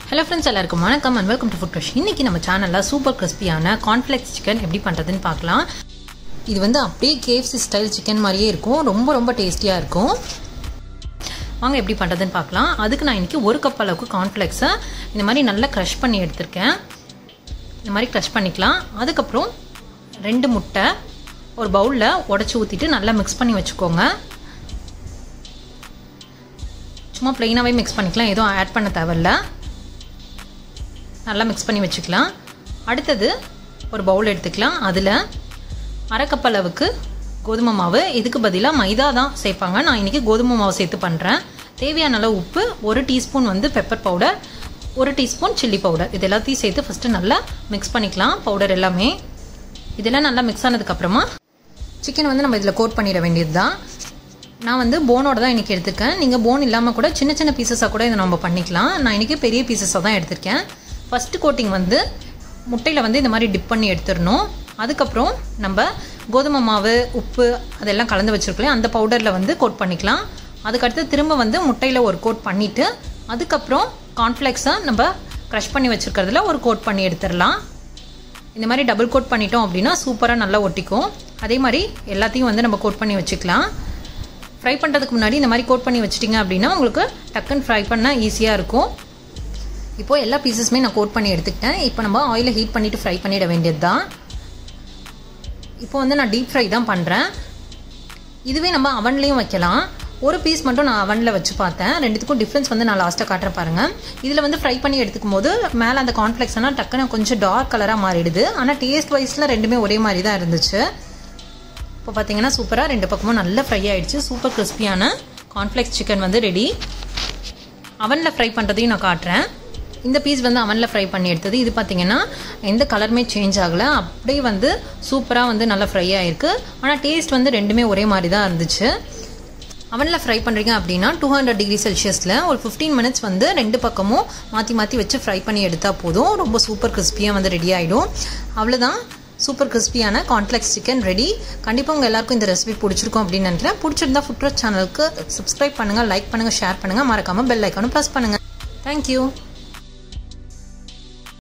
hello friends எல்லாருக்கும் வணக்கம் and welcome to food crush இன்னைக்கு நம்ம சேனலில் சூப்பர் கிறிஸ்பியான கார்ன்ஃப்ளெக்ஸ் சிக்கன் எப்படி பண்ணுறதுன்னு பார்க்கலாம் இது வந்து அப்படியே கேஎஃப்சி ஸ்டைல் சிக்கன் மாதிரியே இருக்கும் ரொம்ப ரொம்ப டேஸ்டியாக இருக்கும் வாங்க எப்படி பண்ணுறதுன்னு பார்க்கலாம் அதுக்கு நான் இன்றைக்கி ஒரு கப் அளவுக்கு கார்ன்ஃப்ளெக்ஸை இந்த மாதிரி நல்லா க்ரஷ் பண்ணி எடுத்திருக்கேன் இந்த மாதிரி க்ரஷ் பண்ணிக்கலாம் அதுக்கப்புறம் ரெண்டு முட்டை ஒரு பவுலில் உடச்சி ஊற்றிட்டு நல்லா மிக்ஸ் பண்ணி வச்சுக்கோங்க சும்மா ப்ளெயினாகவே மிக்ஸ் பண்ணிக்கலாம் எதுவும் ஆட் பண்ண தேவையில்ல நல்லா மிக்ஸ் பண்ணி வச்சுக்கலாம் அடுத்தது ஒரு பவுல் எடுத்துக்கலாம் அதில் அரை கப் அளவுக்கு கோதுமை மாவு இதுக்கு பதிலாக மைதா தான் சேர்ப்பாங்க நான் இன்றைக்கி கோதுமை மாவு சேர்த்து பண்ணுறேன் தேவையான அளவு உப்பு ஒரு டீஸ்பூன் வந்து பெப்பர் பவுடர் ஒரு டீஸ்பூன் சில்லி பவுடர் இது எல்லாத்தையும் சேர்த்து ஃபஸ்ட்டு நல்லா மிக்ஸ் பண்ணிக்கலாம் பவுடர் எல்லாமே இதெல்லாம் நல்லா மிக்ஸ் ஆனதுக்கப்புறமா சிக்கன் வந்து நம்ம இதில் கோட் பண்ணிட வேண்டியது தான் நான் வந்து போனோட தான் இன்றைக்கி எடுத்திருக்கேன் நீங்கள் போன் இல்லாமல் கூட சின்ன சின்ன பீசஸாக கூட இதை நம்ம பண்ணிக்கலாம் நான் இன்றைக்கி பெரிய பீசஸாக தான் எடுத்திருக்கேன் ஃபஸ்ட்டு கோட்டிங் வந்து முட்டையில் வந்து இந்த மாதிரி டிப் பண்ணி எடுத்துடணும் அதுக்கப்புறம் நம்ம கோதுமை மாவு உப்பு அதெல்லாம் கலந்து வச்சுருக்கலையே அந்த பவுடரில் வந்து கோட் பண்ணிக்கலாம் அதுக்கடுத்து திரும்ப வந்து முட்டையில் ஒரு கோட் பண்ணிவிட்டு அதுக்கப்புறம் கார்ன்ஃப்ளெக்ஸை நம்ம க்ரஷ் பண்ணி வச்சுருக்கிறதுல ஒரு கோட் பண்ணி எடுத்துடலாம் இந்த மாதிரி டபுள் கோட் பண்ணிட்டோம் அப்படின்னா சூப்பராக நல்லா ஒட்டிக்கும் அதே மாதிரி எல்லாத்தையும் வந்து நம்ம கோட் பண்ணி வச்சுக்கலாம் ஃப்ரை பண்ணுறதுக்கு முன்னாடி இந்த மாதிரி கோட் பண்ணி வச்சிட்டிங்க அப்படின்னா உங்களுக்கு டக்குன்னு ஃப்ரை பண்ண ஈஸியாக இருக்கும் இப்போது எல்லா பீசஸுமே நான் கோட் பண்ணி எடுத்துக்கிட்டேன் இப்போ நம்ம ஆயிலை ஹீட் பண்ணிவிட்டு ஃப்ரை பண்ணிட வேண்டியது தான் இப்போ வந்து நான் டீப் ஃப்ரை தான் பண்ணுறேன் இதுவே நம்ம அவன்லேயும் வைக்கலாம் ஒரு பீஸ் மட்டும் நான் அவனில் வச்சு பார்த்தேன் ரெண்டுத்துக்கும் டிஃப்ரென்ஸ் வந்து நான் லாஸ்ட்டாக காட்டுறேன் பாருங்கள் இதில் வந்து ஃப்ரை பண்ணி எடுத்துக்கும் போது மேலே அந்த கார்ன்ஃப்ளெக்ஸ் ஆனால் டக்குன்னு கொஞ்சம் டார்க் கலராக மாறிடுது ஆனால் டேஸ்ட் வைஸில் ரெண்டுமே ஒரே மாதிரி தான் இருந்துச்சு இப்போ பார்த்தீங்கன்னா சூப்பராக ரெண்டு பக்கமும் நல்லா ஃப்ரை ஆகிடுச்சு சூப்பர் கிறிஸ்பியான கார்ன்ஃப்ளெக்ஸ் சிக்கன் வந்து ரெடி அவனில் ஃப்ரை பண்ணுறதையும் நான் காட்டுறேன் இந்த பீஸ் வந்து அவனில் ஃப்ரை பண்ணி எடுத்தது இது பார்த்தீங்கன்னா எந்த கலருமே சேஞ்ச் ஆகலை அப்படியே வந்து சூப்பராக வந்து நல்லா ஃப்ரை ஆகிருக்கு ஆனால் டேஸ்ட் வந்து ரெண்டுமே ஒரே மாதிரி தான் இருந்துச்சு அவனில் ஃப்ரை பண்ணுறீங்க அப்படின்னா டூ ஹண்ட்ரட் டிகிரி செல்சியஸில் ஒரு ஃபிஃப்டீன் மினிட்ஸ் வந்து ரெண்டு பக்கமும் மாற்றி மாற்றி வச்சு ஃப்ரை பண்ணி எடுத்தால் போதும் ரொம்ப சூப்பர் கிறிஸ்பியாக வந்து ரெடி ஆகிடும் அவ்வளோதான் சூப்பர் கிறிஸ்பியான கார்ன்ஃப்ளெக்ஸ் சிக்கன் ரெடி கண்டிப்பாக உங்கள் எல்லாருக்கும் இந்த ரெசிபி பிடிச்சிருக்கும் அப்படின்னு நினைக்கிறேன் பிடிச்சிருந்தா ஃபுட்ரோஸ் சேனலுக்கு சப்ஸ்கிரைப் பண்ணுங்கள் லைக் பண்ணுங்கள் ஷேர் பண்ணுங்கள் மறக்காமல் பெல் ஐக்கானும் ப்ரெஸ் பண்ணுங்கள் தேங்க்யூ